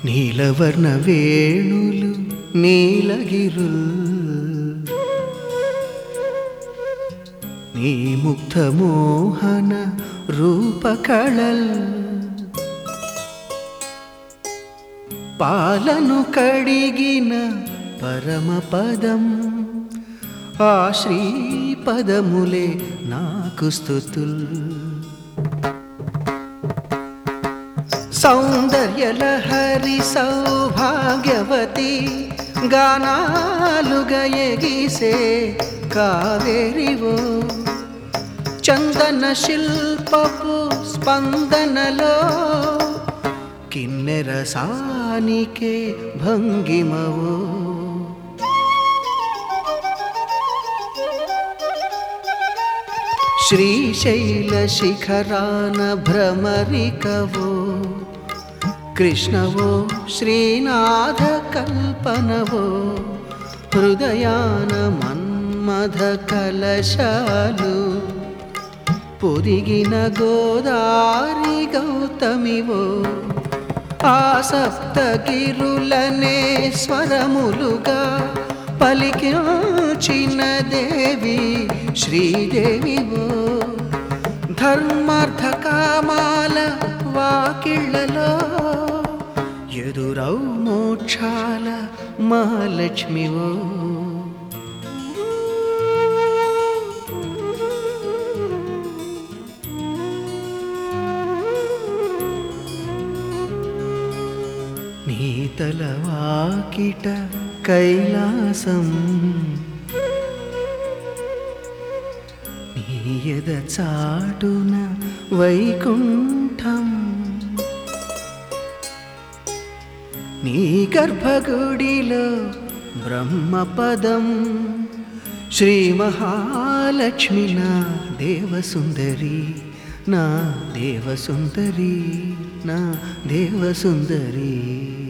నీలవర్ణ వేణులు నీలగిరుల్ నీ ముగ్ధ మోహన రూపకళల్ పాలను కడిగిన పరమపదం ఆ శ్రీపదములే నాకు స్థుతుల్ సౌందర్యలహరి సౌభాగ్యవతి గానాలుగా ఎగిసే కావేరివో చందన శిల్పపు స్పందనలో కిన్నెర సానికే భంగిమవో శ్రీశైల శిఖరాన భ్రమరికవో కృష్ణవో శ్రీనాథ కల్పనవో హృదయాన మన్మథ కలశాలు పొదిగిన గోదారి గౌతమివో ఆ సప్తగిరులనే స్వరములుగా పలికించిన దేవి శ్రీదేవివో ధర్మార్థ కామాల వాకిళ్లలో ఎదురౌ మోక్షాల మహాలక్ష్మివో నీతల వాకిట కైలాసం నీయద చాటున వైకుంఠం నీ గర్భగుడిలో బ్రహ్మపదం శ్రీ మహాలక్ష్మి నా దేవసుందరి నా దేవసుందరి నా దేవసుందరి